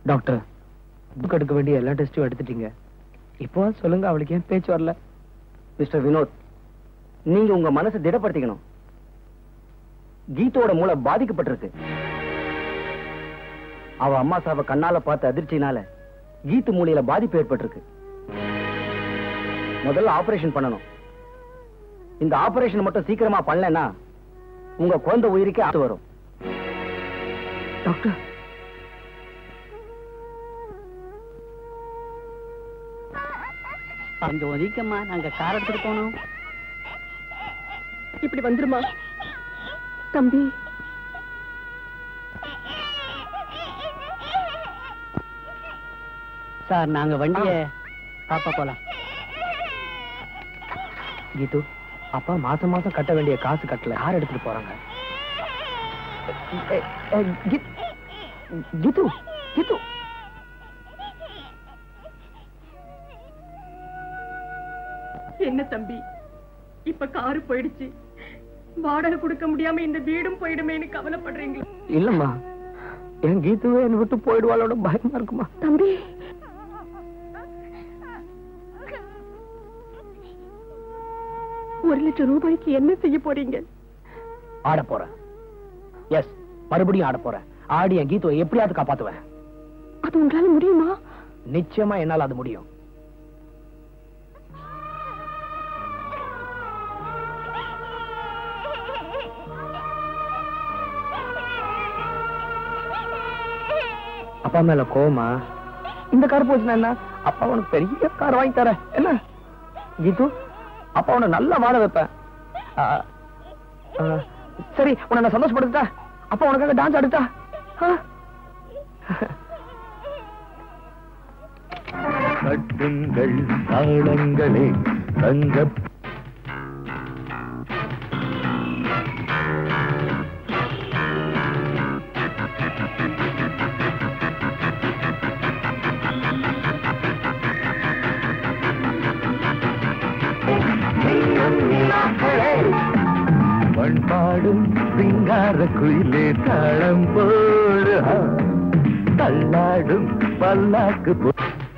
Doctor book எடுக்க வேண்டிய எல்லா டெஸ்ட்டும் எடுத்துட்டீங்க இப்போ சொல்லுங்க அவளுக்கு ஏன் பேச்சு வரல மிஸ்டர் வினோத் நீங்க உங்க மனசை திடப்படுத்திக்கணும் கீதோட மூளை பாதிக்கப்பட்டிருக்கு அவ அம்மா சாவ கண்ணால பார்த்த அதிர்ச்சினால கீத்து மூளையில பாதிப்பு ஏற்பட்டிருக்கு முதல்ல ஆபரேஷன் பண்ணணும் இந்த ஆபரேஷன் மட்டும் சீக்கிரமா பண்ணலன்னா உங்க குழந்தை உயிருக்கே ஆபத்து வரும் டாக்டர் கொஞ்சம் ஒதுக்கம்மா நாங்க கார் எடுத்துட்டு போனோம் இப்படி வந்துருமா தம்பி சார் நாங்க வண்டிய பாப்பா போலாம் கீது அப்பா மாசம் மாசம் கட்ட வேண்டிய காசு கட்டல யார் எடுத்துட்டு போறாங்க ஏ, ஏ, கீத்- கீது கீது என்ன தம்பி இப்ப காரு போயிடுச்சு வாடகை கொடுக்க முடியாம இந்த வீடும் போயிடுமேன்னு கவலைப்படுறீங்களா இல்லம்மா என் கீதுவே என்னை விட்டு போயிடுவாளோட பயமா இருக்குமா தம்பி ஒரு லட்சம் ரூபாய்க்கு என்ன செய்ய போறீங்க ஆட போறேன் எஸ் மறுபடியும் ஆட போறேன் ஆடி என் கீதுவை எப்படியாவது காப்பாத்துவேன் அது உங்களால முடியுமா நிச்சயமா என்னால அது முடியும் அப்பா மேல கோவமா இந்த கார் போச்சுன்னா என்ன அப்பா உனக்கு பெரிய கார் வாங்கி தரேன் என்ன கீது அப்பா உனக்கு நல்லா வாழ வைப்பேன் ஆ, ஆ, சரி உன்னை நான் சந்தோஷப்படுத்தா அப்பா உனக்காக டான்ஸ் ஆடுத்தா ஆ? கட்டுங்கள் தாளங்களே தங்க பண்பாடும் சிங்கார குயிலே தாளம் போடு ஆ. தள்ளாடும் பல்லாக்கு போ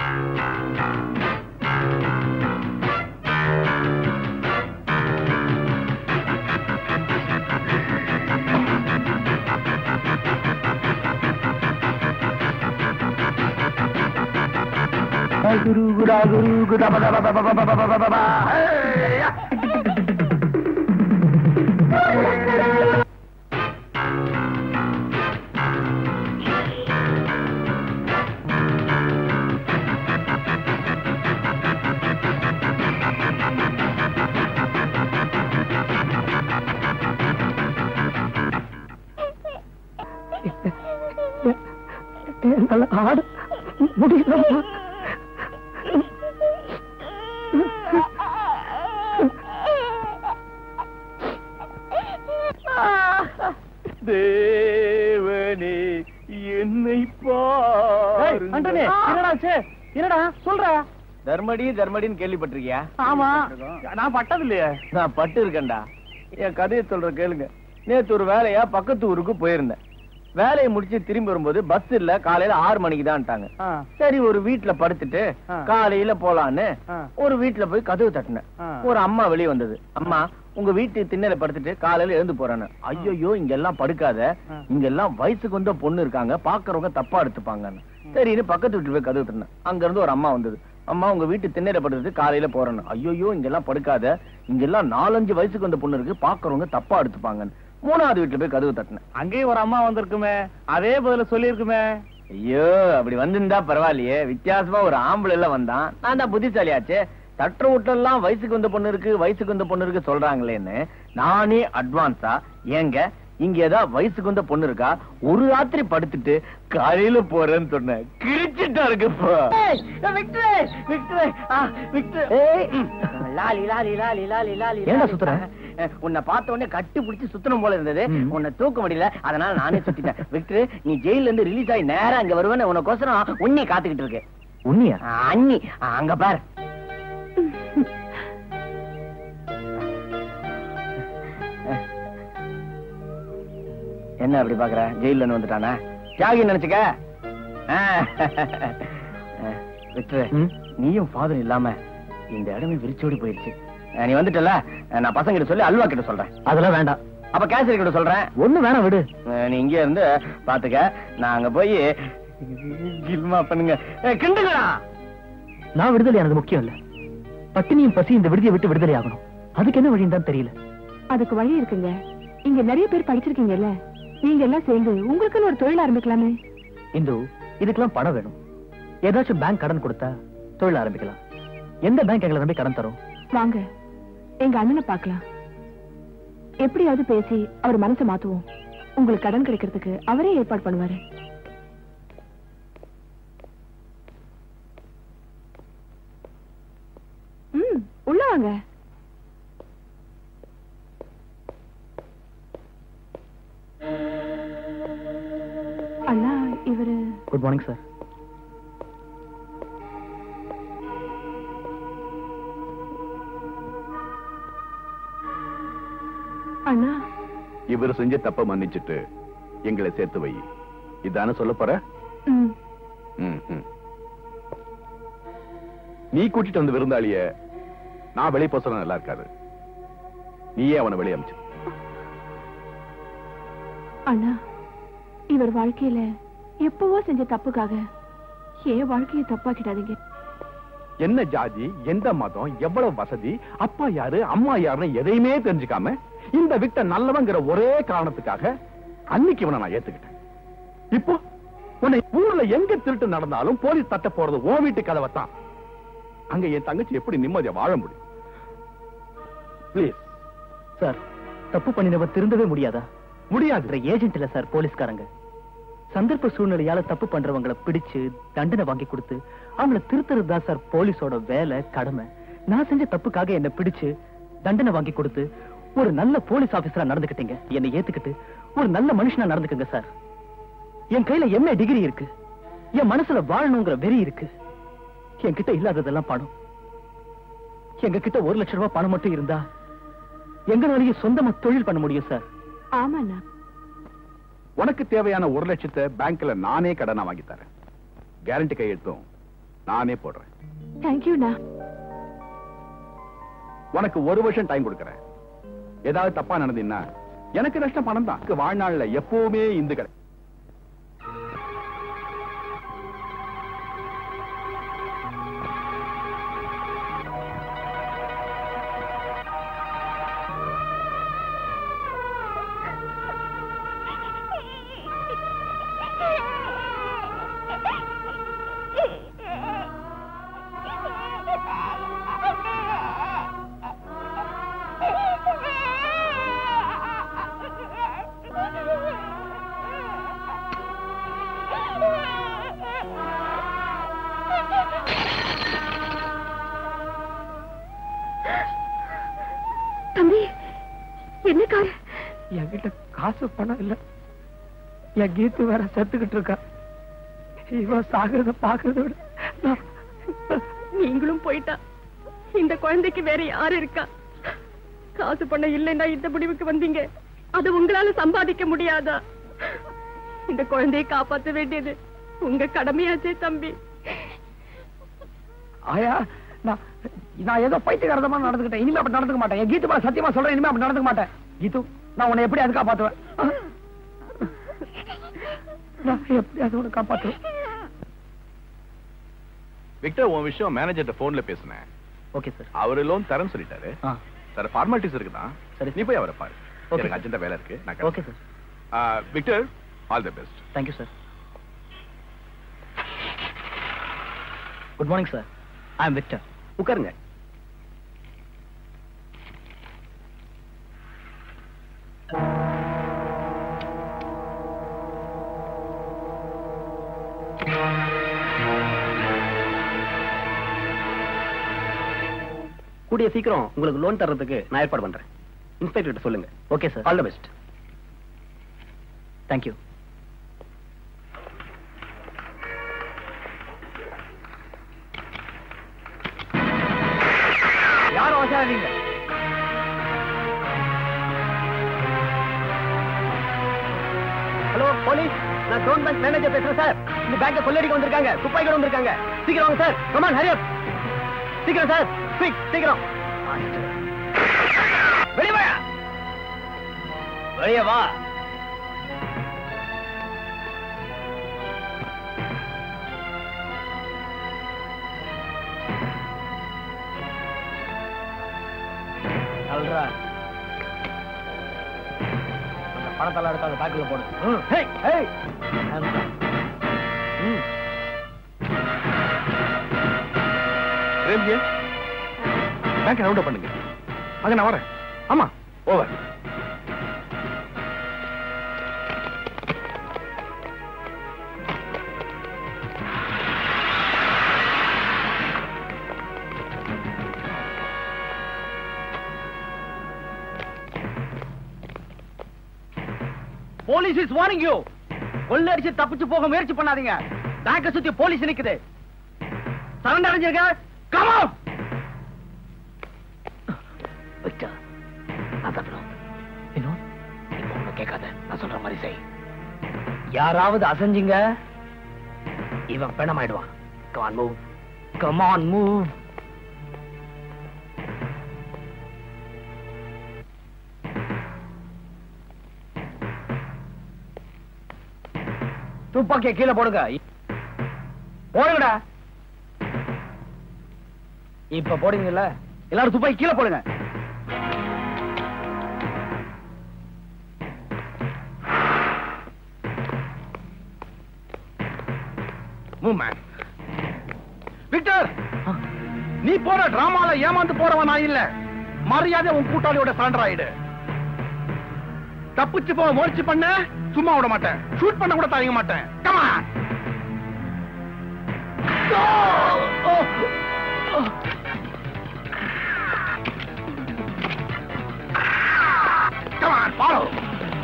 குரு குரா குரு குரா பத பத பத பத பத பத பத. ஹேய்யா. என்னால ஆட முடியலம்மா தேவனே என்னை பார் என்னடா என்னடா சொல்ற தர்மடி தர்மடின்னு கேள்விப்பட்டிருக்கியா ஆமா நான் பட்டது இல்லையே நான் பட்டு இருக்கேன்டா என் கதையை சொல்ற கேளுங்க நேத்து ஒரு வேலையா பக்கத்து ஊருக்கு போயிருந்தேன் வேலையை முடிச்சு திரும்பி வரும்போது பஸ் இல்ல காலையில ஆறு மணிக்கு தான்ட்டாங்க சரி ஒரு வீட்ல படுத்துட்டு ஆ. காலையில போலான்னு ஆ. ஒரு வீட்ல போய் கதவு தட்டினேன் ஆ. ஒரு அம்மா வெளியே வந்தது அம்மா உங்க வீட்டு திண்ணையில படுத்துட்டு காலையில எழுந்து போறேன்னு ஐயோ இங்க எல்லாம் படுக்காத ஆ. இங்க எல்லாம் வயசுக்கு வந்த பொண்ணு இருக்காங்க பாக்குறவங்க தப்பா எடுத்துப்பாங்கன்னு சரின்னு பக்கத்து வீட்டு போய் கதவு தட்டினேன் அங்க இருந்து ஒரு அம்மா வந்தது அம்மா உங்க வீட்டு திண்ணையில படுத்துட்டு காலையில போறேன்னு ஐயோ இங்க எல்லாம் படுக்காத இங்க எல்லாம் நாலஞ்சு வயசுக்கு வந்த பொண்ணு இருக்கு பாக்குறவங்க தப்பா எடுத்துப்பாங்கன்னு மூணாவது வீட்டுல போய் கதவு தட்டினேன் அங்கேயும் ஒரு அம்மா வந்திருக்குமே அதே பதில சொல்லியிருக்குமே ஐயோ அப்படி வந்திருந்தா பரவாயில்லையே வித்தியாசமா ஒரு ஆம்பளை எல்லாம் வந்தான் நான் தான் புத்திசாலியாச்சே தட்டுற வீட்டெல்லாம் வயசுக்கு வந்த பொண்ணு இருக்கு வயசுக்கு வந்த பொண்ணு இருக்கு சொல்றாங்களேன்னு நானே அட்வான்ஸா ஏங்க இங்க ஏதாவது வயசுக்கு வந்த பொண்ணு இருக்கா ஒரு ராத்திரி படுத்துட்டு காலையில போறேன்னு சொன்னேன் கிழிச்சிட்டா இருக்கு இப்போ லாலி லாலி லாலி லாலி லாலி ஏன்டா லாலி. சுத்துற? அஹ், உன்னை பார்த்த உடனே கட்டி பிடிச்சி சுத்தணும் போல இருந்தது ம். உன்னை தூக்க முடியல அதனால நானே சுத்திட்டேன் விக்டர் நீ ஜெயில இருந்து ரிலீஸ் ஆகி நேரா அங்க வருவேன்னு உனக்கோசரம் உன்னை காத்துக்கிட்டு இருக்கு உண்மையா அஹ், அண்ணி அஹ், அங்க பாரு என்ன அப்படி பாக்குற ஜெயில இருந்து வந்துட்டானே தியாகி நினைச்சுக்க விட்டுரு ம்? நீயும் ஃபாதர் இல்லாம இந்த இடமே விரிச்சோடி போயிடுச்சு அஹ், நீ வந்துட்டல நான் பசங்க கிட்ட சொல்லி அல்வா கிட்ட சொல்றேன் அதெல்லாம் வேண்டாம் அப்ப கேசரி கிட்ட சொல்றேன் ஒண்ணு வேணாம் விடு அஹ், நீ இங்க இருந்து பாத்துக்க நான் அங்க போய் கில்மா பண்ணுங்க அஹ், கிண்டுங்கடா நான் விடுதலையானது முக்கியம் இல்ல பட்டினியும் பசி இந்த விடுதியை விட்டு விடுதலை ஆகணும் அதுக்கு என்ன வழின்னு தான் தெரியல அதுக்கு வழி இருக்குங்க இங்க நிறைய பேர் படிச்சிருக்கீங்கல்ல நீங்க எல்லாம் சேர்ந்து உங்களுக்குன்னு ஒரு தொழில் ஆரம்பிக்கலாமே இந்து இதுக்கெல்லாம் பணம் வேணும் ஏதாச்சும் பேங்க் கடன் கொடுத்தா தொழில் ஆரம்பிக்கலாம் எந்த பேங்க் எங்களை நம்பி கடன் தரும் வாங்க எங்க அண்ணனை பார்க்கலாம் எப்படியாவது பேசி அவர் மனசை மாத்துவோம் உங்களுக்கு கடன் கிடைக்கிறதுக்கு அவரே ஏற்பாடு பண்ணுவாரு ம் உள்ள வாங்க அண்ணா இவரு குட் மார்னிங் சார் அண்ணா இவர் செஞ்ச தப்ப மன்னிச்சிட்டு எங்களை சேர்த்து வை இதான சொல்ல போற ம் ம், ம். நீ கூட்டிட்டு வந்த விருந்தாளிய நான் வெளியே போக சொன்னா நல்லா இருக்காது நீயே அவனை வெளியே அமிச்சு அண்ணா இவர் வாழ்க்கையில எப்பவோ செஞ்ச தப்புக்காக ஏன் வாழ்க்கையை தப்பாக்கிடாதீங்க என்ன ஜாதி எந்த மதம் எவ்வளவு வசதி அப்பா யாரு அம்மா யாருன்னு எதையுமே தெரிஞ்சுக்காம இந்த விக்ட நல்லவங்கிற ஒரே காரணத்துக்காக அன்னைக்கு இவனை நான் ஏத்துக்கிட்டேன் இப்போ உன்னை ஊர்ல எங்க திருட்டு நடந்தாலும் போலீஸ் தட்ட போறது ஓ வீட்டு கதவை தான் அங்க என் தங்கச்சி எப்படி நிம்மதியா வாழ முடியும் ப்ளீஸ் சார் தப்பு பண்ணினவர் திருந்தவே முடியாதா முடியாது ஏஜென்ட் இல்ல சார் போலீஸ்காரங்க சந்தர்ப்ப சூழ்நிலையால தப்பு பண்றவங்கள பிடிச்சு தண்டனை வாங்கி கொடுத்து அவங்கள திருத்துறது தான் சார் போலீஸோட வேலை கடமை நான் செஞ்ச தப்புக்காக என்ன பிடிச்சு தண்டனை வாங்கி கொடுத்து ஒரு நல்ல போலீஸ் ஆபீசரா நடந்துக்கிட்டீங்க என்னை ஏத்துக்கிட்டு ஒரு நல்ல மனுஷனா நடந்துக்குங்க சார் என் கையில எம்ஏ டிகிரி இருக்கு என் மனசுல வாழணுங்கிற வெறி இருக்கு என்கிட்ட இல்லாததெல்லாம் பணம் எங்க கிட்ட ஒரு லட்சம் ரூபாய் பணம் மட்டும் இருந்தா எங்களாலேயே சொந்தமா தொழில் பண்ண முடியும் சார் ஆமாண்ணா உனக்கு தேவையான ஒரு லட்சத்தை பேங்க்ல நானே கடனா வாங்கி தரேன் கேரண்டி கையெழுத்தும் நானே போடுறேன் தேங்க்யூண்ணா உனக்கு ஒரு வருஷம் டைம் கொடுக்கறேன் ஏதாவது தப்பா நடந்தீங்கன்னா எனக்கு நஷ்டம் பணம் தான் வாழ்நாள்ல எப்பவுமே இந்து கடை தம்பி என்ன கார் என்கிட்ட காசு பணம் இல்ல என் கீத்து வேற செத்துக்கிட்டு இருக்கா இவன் சாகிறத பாக்குறத விட நான் நீங்களும் போயிட்டா இந்த குழந்தைக்கு வேற யாரு இருக்கா காசு பணம் இல்லைன்னா இந்த முடிவுக்கு வந்தீங்க அது உங்களால சம்பாதிக்க முடியாதா இந்த குழந்தையை காப்பாத்த வேண்டியது உங்க கடமையாச்சே தம்பி ஆயா நான் நான் ஏதோ பைத்தியகாரதமா நடந்துக்கிட்டேன் இனிமே அப்படி நடந்துக்க மாட்டேன் என் கீத்து மேல சத்தியமா சொல்றேன் இனிமே அப்படி நடந்துக்க மாட்டேன் கீது நான் உன்னை எப்படி அது காப்பாத்துவேன் நான் எப்படி அது உன்னை காப்பாத்துவேன் விக்டர் உன் விஷயம் மேனேஜர்ட்ட போன்ல பேசினேன் ஓகே சார் அவரு லோன் தரேன்னு சொல்லிட்டாரு ஆ சார் ஃபார்மாலிட்டிஸ் இருக்குதான் சரி. நீ போய் அவரை பாரு Okay. எனக்கு அர்ஜென்ட்டா வேலை இருக்கு நான் ஓகே கிளம்புறேன். சார் ஆ, Victor all the best thank you sir good morning sir I am Victor உட்காருங்க கூடிய சீக்கிரம் உங்களுக்கு லோன் தர்றதுக்கு நான் ஏற்பாடு பண்றேன் இன்ஸ்பெக்டர் சொல்லுங்க okay sir all the best thank you யாரும் வசாதீங்க ஹலோ போலீஸ் நான் டோன் பேங்க் மேனேஜர் பேசுறேன் சார் இந்த பேங்க கொள்ளடிக்க வந்திருக்காங்க துப்பாக்கியோட வந்திருக்காங்க சீக்கிரம் வாங்க சார் கமான் ஹரி அப் சீக்கிரம் சார் குயிக் சீக்கிரம் வெளியே வா வெளியே வா சொல்றா அந்த பணத்தெல்லாம் எடுத்து அந்த பேக்கில் போடு ம், ஹேய், ஹேய். ம். பிரேம்ஜி பேங்க் ரவுண்ட் பண்ணுங்க அங்க நான் வரேன் ஆமா over police is warning you கொள்ளடிச்சு தப்பிச்சு போக முயற்சி பண்ணாதீங்க பேங்க சுத்தி போலீஸ் நிக்குது சரண்டர் அடைஞ்சிருக்க கம் ஆன் விக்டர் அதான் வினோத் வினோத் இப்போ ஒண்ணு கேட்காத நான் சொல்ற மாதிரி செய் யாராவது அசைஞ்சிங்க இவன் பிணமாயிடுவான் கமான் மூவ் கமான் மூவ் துப்பாக்கிய கீழே போடுங்க போடுங்கடா இப்ப போடுங்கல்ல எல்லாரும் துப்பாக்கி கீழே போடுங்க மூவ் மேன் விக்டர் நீ போற டிராமால ஏமாந்து போறவன் நான் இல்ல மரியாதை உன் கூட்டாளியோட சரண்டர் ஆயிடு தப்பிச்சு போக முயற்சி பண்ண சும்மா விட மாட்டேன் ஷூட் பண்ண கூட தயங்க மாட்டேன் கமா Come on, follow.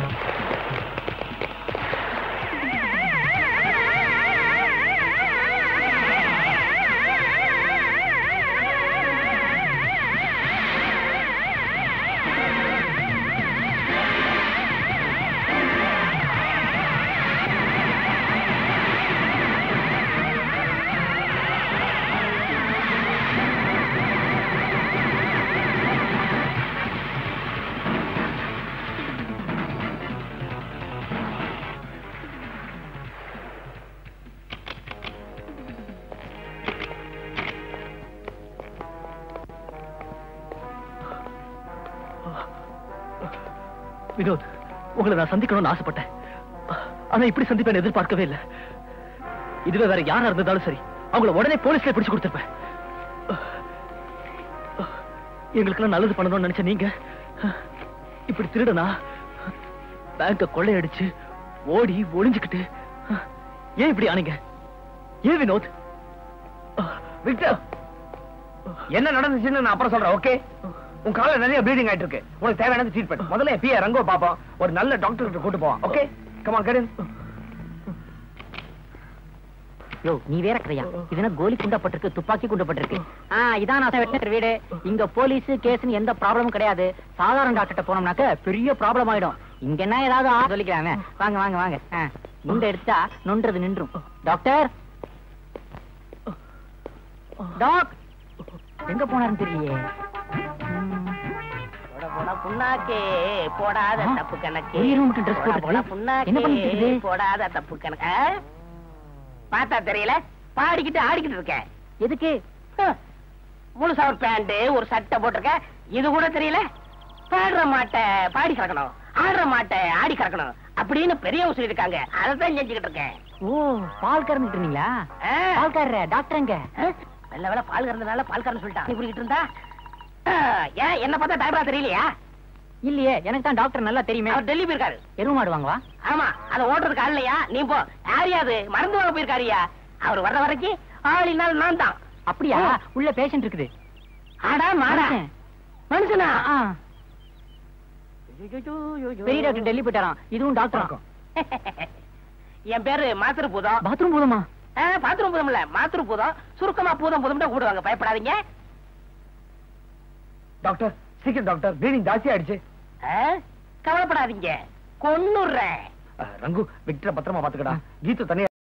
வினோத் உங்களை நான் சந்திக்கணும்னு ஆசைப்பட்டேன் ஆனா இப்படி சந்திப்பேன் எதிர்பார்க்கவே இல்லை இதுவே வேற யாரா இருந்ததாலும் சரி அவங்கள உடனே போலீஸ்ல பிடிச்சு கொடுத்திருப்பேன் எங்களுக்கெல்லாம் நல்லது பண்ணணும்னு நினைச்ச நீங்க இப்படி திருடனா பேங்க கொள்ளையடிச்சு ஓடி ஒளிஞ்சுக்கிட்டு ஏன் இப்படி ஆனீங்க ஏன் வினோத் விக்டர் என்ன நடந்துச்சுன்னு நான் அப்புறம் சொல்றேன் ஓகே உன் கால நிறைய ப்ளீடிங் ஆயிட்டு இருக்கு உனக்கு தேவையானது ட்ரீட்மெண்ட் முதல்ல என் பிஏ ரங்கோ பாப்போம் ஒரு நல்ல டாக்டர் கிட்ட கூட்டு போவான் ஓகே கமான் கடன் யோ நீ வேற கதையா இது என்ன கோலி குண்டப்பட்டிருக்கு துப்பாக்கி குண்டப்பட்டிருக்கு ஆ இதான் நான் வெட்டின வீடு இங்க போலீஸ் கேஸ்னு எந்த ப்ராப்ளமும் கிடையாது சாதாரண டாக்டர்கிட்ட போனோம்னாக்க பெரிய ப்ராப்ளம் ஆயிடும் இங்க என்ன ஏதாவது ஆ- சொல்லிக்கிறாங்க வாங்க வாங்க வாங்க ஆ, நுண்டு எடுத்தா நொன்றது நின்றும் டாக்டர் டாக் எங்க போனாருன்னு தெரியலையே ம். போட போட புண்ணாக்கே போடாத ஆ? தப்பு கணக்கு ஒரே room க்கு dress போட போட்டுருக்கு. போட புண்ணாக்கே என்ன பண்ணிட்டு இருக்குது? போடாத தப்பு கணக்கு ஆ? பார்த்தா தெரியல பாடிக்கிட்டு ஆடிக்கிட்டு இருக்கேன் எதுக்கு ஹம். முழுசா ஒரு பேண்ட் ஒரு சட்டை போட்டிருக்க இது கூட தெரியல பாடுற மாட்டை பாடி கறக்கணும் ஆடுற மாட்டை ஆடி கறக்கணும் அப்படின்னு பெரியவங்க சொல்லியிருக்காங்க அதை தான் செஞ்சுக்கிட்டு இருக்கேன் ஓ பால் கறந்துட்டு இருந்தீங்களா ஆ. பால்காரர டாக்டர் எங்க ஆ? வெள்ள வெள்ள பால் கறந்தனால பால் கறந்து சொல்லிட்டான் இப்படிக்கிட்டு இருந்தா ஆ, ஏன் என்ன பார்த்தா டாக்டரா தெரியலையா இல்லையே எனக்கு தான் டாக்டர் நல்லா தெரியுமே அவர் டெல்லி போயிருக்காரு எருவு மாடு வாங்கவா ஆமா அத ஓட்டுறதுக்கு ஆள் இல்லையா நீ போ யாரையா அது மறந்து வாங்க போயிருக்காருயா அவர் வர்ற வரைக்கும் ஆள் இல்லாத நான் தான் அப்படியா உள்ள பேஷண்ட் இருக்குது ஆடா மாடா மனுஷன். மனுஷனா ஆ. பெரிய டாக்டர் டெல்லி போயிட்டாராம் இதுவும் டாக்டர் என் பேரு மாத்திரு பூதம் பாத்ரூம் போதுமா பாத்ரூம் பூதம் இல்ல மாத்திரு பூதம் சுருக்கமா பூதம் பூதம் கூடுவாங்க பயப்படாதீங்க டாக்டர் சீக்கிரம் டாக்டர் ப்ளீடிங் ஜாஸ்தி ஆயிடுச்சு ஆ? கவலைப்படாதீங்க கொன்னுடுறேன் ரங்கு விக்டரை பத்திரமா பாத்துக்கடா கீத்து தனியா